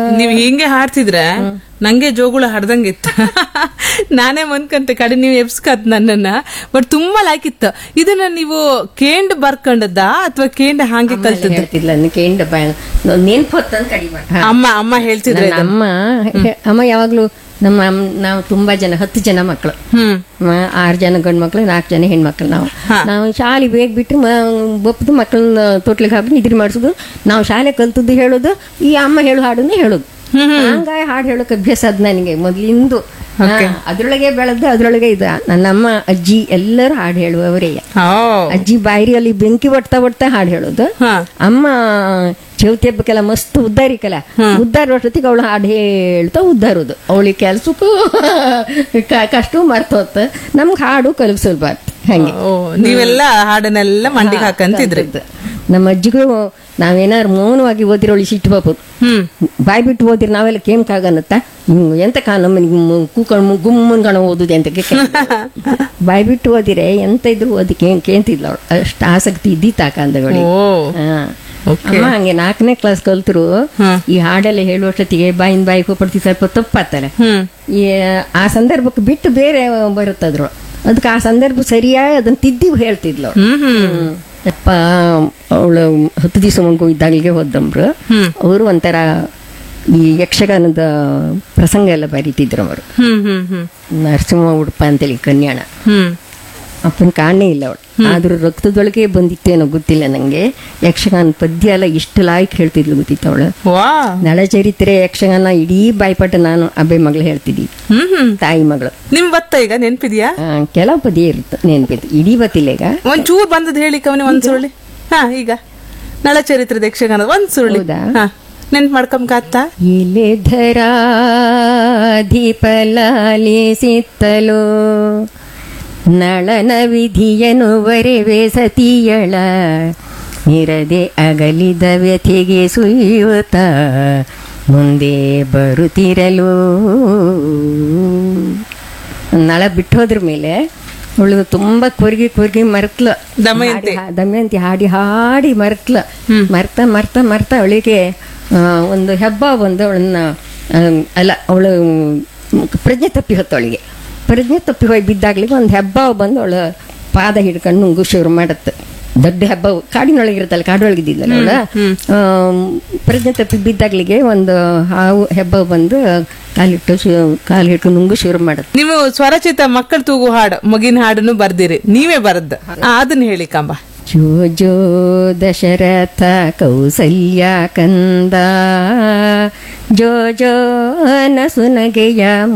ನೀವ್ ಹಿಂಗೆ ಹಾಡ್ತಿದ್ರೆ ನಂಗೆ ಜೋಗುಳ ಹಾಡ್ದಂಗಿತ್ತು ನಾನೇ ಮನ್ಕಂತೆ ಕಡೆ ನೀವು ಎಬ್ಸ್ಕತ್ ನನ್ನನ್ನ ಬಟ್ ತುಂಬಾ ಲೈಕ್ ಇತ್ತು ಇದನ್ನ ನೀವು ಕೇಂಡ್ ಬರ್ಕೊಂಡದ್ದ ಅಥವಾ ಕೇಂಡ್ ಹಾಗೆ ಕಲ್ತದ್ದ ಹೇಳ್ತಿದ್ಲ ಕೇಂಡ ನೆನ್ಪು ಹೊತ್ತಂತ ಕಡಿಮೆ ಅಮ್ಮ ಅಮ್ಮ ಹೇಳ್ತಿದ್ರೆ ನನ್ನ ಅಮ್ಮ ಹೆ- ಅಮ್ಮ ಯಾವಾಗ್ಲೂ ನಮ್ಮ ಅಮ್- ನಾವು ತುಂಬಾ ಜನ ಹತ್ತು ಜನ ಮಕ್ಕಳು ಹ್ಮ್ ಮ- ಆರು ಜನ ಗಂಡು ಮಕ್ಕಳು ನಾಲ್ಕು ಜನ ಹೆಣ್ಮಕ್ಳು ನಾವು ನಾವು ಶಾಲೆ ಬೇಗ ಬಿಟ್ಟು ಬಪ್ಪದು ಮಕ್ಕಳನ್ನ ತೊಟ್ಲಿಗೆ ಹಾಕಿ ನಿದ್ರೆ ಮಾಡಿಸೋದು ನಾವು ಶಾಲೆ ಕಲ್ತದ್ದು ಹೇಳೋದು ಈ ಅಮ್ಮ ಹೇಳು ಹಾಡನ್ನೇ ಹೇಳೋದು ಹಂಗಾಗಿ ಹಾಡು ಹೇಳೋಕೆ ಅಭ್ಯಾಸ ಅದ್ ನನಗೆ ಮೊದ್ಲಿಂದು ಹಾ, ಅದ್ರೊಳಗೆ ಬೆಳೆದು ಅದ್ರೊಳಗೆ ಇದ ನನ್ನಮ್ಮ ಅಜ್ಜಿ ಎಲ್ಲರೂ ಹಾಡು ಹೇಳುವವರೇ ಓ ಅಜ್ಜಿ ಬಾಯಿರಿಯಲ್ಲಿ ಬೆಂಕಿ ಒಡ್ತಾ ಒಡ್ತಾ ಹಾಡು ಹೇಳೋದು ಹಾ ಅಮ್ಮ ಚೌತಿ ಹಬ್ಬಕ್ಕೆಲ್ಲ ಮಸ್ತ್ ಉದ್ದಾರಿಕಲ್ಲ ಉದ್ದಾರ ಅಷ್ಟೊತ್ತಿಗೆ ಅವಳು ಹಾಡು ಹೇಳ್ತಾ ಉದ್ದಾರೋದು ಅವಳಿಗೆ ಕೆಲ್ಸಕ್ಕೂ ಕ- ಕಷ್ಟವೂ ಮರ್ತೋತ್ ನಮ್ಗೆ ಹಾಡು ಕಲಿಸೋದು ಬಾರ್ದು ಹಂಗೆ ಓ ನೀವೆಲ್ಲ ಹಾಡನ್ನೆಲ್ಲ ಮಂಡಿಗೆ ಹಾಕಂತಿದ್ರಿ ಅದು. ನಮ್ಮ ಅಜ್ಜಿಗೂ ನಾವೇನಾದ್ರು ಮೌನವಾಗಿ ಓದಿರೋಳಿ ಸಿಟ್ಟು ಬಾಪುದು ಹ್ಮ್ ಬಾಯ್ ಬಿಟ್ಟು ಓದಿರಿ ನಾವೆಲ್ಲ ಕೇಮ್ಕಾಗನ್ನತ್ತ ಹ್ಮ್, ಎಂತ ಕಾ ನಮ್ಮನಿಗೆ ಕೂಕೊಂಡು ಗುಮ್ಮನ್ಗಣ ಓದುದು ಅಂತ ಬಾಯ್ ಬಿಟ್ಟು ಓದಿರೆ ಎಂತ ಇದ್ರು ಓದಿ ಕೇಂ ಕೇಂತಿದ್ಲ ಅವಳು ಅಷ್ಟು ಆಸಕ್ತಿ ಇದ್ದಿತ್ತು ಆ ಕಾಲದವಳಿಗೆ ಓ ಹಾ. Okay. ಅಮ್ಮ ಹಂಗೆ ನಾಲ್ಕನೇ ಕ್ಲಾಸ್ ಕಲ್ತರು ಹಾ. ಈ ಹಾಡೆಲ್ಲ ಹೇಳುವಷ್ಟೊತ್ತಿಗೆ ಬಾಯಿನ ಬಾಯಿ ಹೋಗ್ಬಿಡ್ತಿ ಸ್ವಲ್ಪ ತಪ್ಪಾತಾರೆ ಹ್ಮ್ ಈ ಆ ಸಂದರ್ಭಕ್ಕೆ ಬಿಟ್ಟು ಬೇರೆ ಬರುತ್ತದ್ರು ಅದಕ್ಕೆ ಆ ಸಂದರ್ಭ ಸರಿಯಾಗಿ ಅದನ್ನ ತಿದ್ದಿ ಹೇಳ್ತಿದ್ಲು ಅವ್ಳು. ಹ್ಮ್ ಹ್ಮ್ ಅಪ್ಪ ಅವಳು ಹತ್ತು ದಿವಸ ಮಗು ಇದ್ದಾಗಲಿಗೆ ಹೋದಮ್ರು ಹ್ಮ್. ಅವರು ಒಂಥರ ಈ ಯಕ್ಷಗಾನದ ಪ್ರಸಂಗ ಎಲ್ಲ ಬರೀತಿದ್ರು ಅವರು ಹ್ಮ್ ಹ್ಮ್ ಹ್ಮ್ ನರಸಿಂಹ ಉಡುಪ ಅಂತೇಳಿ ಕನ್ಯಾಣ ಹ್ಮ್ ಅಪ್ಪನ ಕಾಣೇ ಇಲ್ಲ ಅವಳು ಆದ್ರೂ ರಕ್ತದೊಳಗೆ ಬಂದಿತ್ತೇನೋ ಗೊತ್ತಿಲ್ಲ ನಂಗೆ ಯಕ್ಷಗಾನ ಪದ್ಯ ಎಲ್ಲ ಇಷ್ಟು ಲಾಯ್ಕ್ ಹೇಳ್ತಿದ್ಲು ಗೊತ್ತಿತ್ತು ಅವಳು ವಾ ನಳಚರಿತ್ರೆ ಯಕ್ಷಗಾನ ಇಡೀ ಬಾಯ್ಪಾಟ ನಾನು ಅಬ್ಬೆ ಮಗಳು ಹೇಳ್ತಿದ್ದಿ ಹ್ಮ್ ಹ್ಮ್ ತಾಯಿ ಮಗಳು ನಿಮ್ ಬತ್ತ ಈಗ ನೆನ್ಪಿದ್ಯಾ ಆ, ಕೆಲವು ಪದ್ಯ ಇರುತ್ತೆ ನೆನ್ಪಿತ್ತು ಇಡೀ ಬತ್ತಿಲ್ಲ ಈಗ ಒಂದ್ ಚೂರ್ ಬಂದದ್ ಹೇಳಿ ಕವನಿ ಒಂದ್ ಸುರುಳಿ ಹಾ ಈಗ ನಳಚರಿತ್ರದ ಯಕ್ಷಗಾನ ಒಂದ್ ಸುರುಳಿ ಹೌದಾ? ಹಾ ನೆನ್ಪ್ ಮಾಡ್ಕೊಂಬತ್ತ ಎಲೆ ಧರಾಧಿಪಲಾಲಿಸಿತ್ತಲೋ ನಳನ ವಿಧಿಯನು ವರೆವೆ ಸತಿಯಳ ನಿರದೆ ಅಗಲಿದ ವ್ಯಥೆಗೆ ಸುಯ್ಯುತ್ತ ಮುಂದೆ ಬರುತ್ತಿರಲು ನಳ ಬಿಟ್ಟು ಹೋದ್ರ ಮೇಲೆ ಅವಳು ತುಂಬಾ ಕೊರ್ಗಿ ಕೊರ್ಗಿ ಮರೆತ್ಲು ದಮಯಂತಿ. ಹಾಡಿ- ದಮಯಂತಿ ಹಾಡಿ ಹಾಡಿ ಮರೆತ್ಲ ಮರ್ತ ಮರ್ತ ಮರ್ತ ಅವಳಿಗೆ ಆ, ಒಂದು ಹೆಬ್ಬ ಬಂದು ಅವಳನ್ನ ಆ, ಅಲ್ಲ ಅವಳು ಪ್ರಜ್ಞೆ ತಪ್ಪಿ ಹೊತ್ತು ಅವಳಿಗೆ ಪ್ರಜ್ಞೆ ತಪ್ಪಿ ಹೋಗಿ ಬಿದ್ದಾಗ್ಲಿಗೆ ಒಂದು ಹೆಬ್ಬ ಬಂದು ಅವಳು ಪಾದ ಹಿಡ್ಕೊಂಡು ನುಂಗು ಶುರು ಮಾಡತ್ತೆ ದೊಡ್ಡ ಹಬ್ಬ ಕಾಡಿನೊಳಗೆ ಇರುತ್ತಲ್ಲ ಕಾಡೊಳಗಿದ್ದಿದ್ದಲ್ಲ ಅವಳು ಪ್ರಜ್ಞೆ ತಪ್ಪಿ ಬಿದ್ದಾಗ್ಲಿಗೆ ಒಂದು ಹಾವು ಹೆಬ್ಬ ಬಂದು ಕಾಲಿಟ್ಟು ಶು- ಕಾಲು ಹಿಡ್ಕೊಂಡು ನುಂಗು ಶುರು ಮಾಡತ್ತೆ ನೀವು ಸ್ವರಚಿತ ಮಕ್ಕಳು ತೂಗು ಹಾಡು ಮಗಿನ ಹಾಡನ್ನು ಬರ್ದಿರಿ ನೀವೇ ಬರದ್ ಅದನ್ನ ಹೇಳಿ ಕಂಬ ಜೋ ಜೋ ದಶರಥ ಕೌಸಲ್ಯ ಕಂದ ಜೋ ಜೋ ನಸುನಗೆಯ